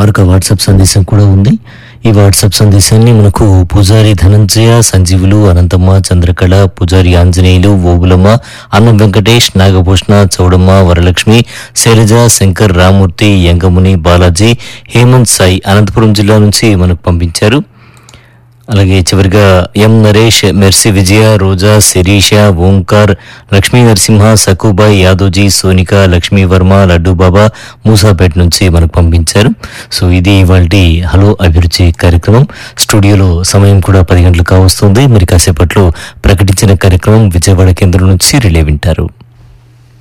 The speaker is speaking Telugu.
మరొక వాట్సాప్ సందేశం కూడా ఉంది ఈ వాట్సాప్ సందేశాన్ని మనకు పూజారి ధనంజయ సంజీవులు అనంతమ్మ చంద్రకళ పూజారి ఆంజనేయులు ఓబులమ్మ అన్నం వెంకటేష్ నాగభూషణ చౌడమ్మ వరలక్ష్మి శైలజ శంకర్ రామూర్తి యంగముని బాలాజీ హేమంత్ సాయి అనంతపురం జిల్లా నుంచి మనకు పంపించారు అలాగే చివరిగా ఎం నరేష్ మెర్సి విజయ రోజా శిరీష ఓంకార్ లక్ష్మీ నరసింహ సకుబాయ్ యాదోజీ సోనిక లక్ష్మీ వర్మ లడ్డు బాబా మూసాపేట నుంచి మనకు పంపించారు సో ఇది ఇవాళ హలో అభిరుచి కార్యక్రమం స్టూడియోలో సమయం కూడా పది గంటలు కావస్తుంది మరి కాసేపట్లో ప్రకటించిన కార్యక్రమం విజయవాడ కేంద్రం నుంచి రిలే వింటారు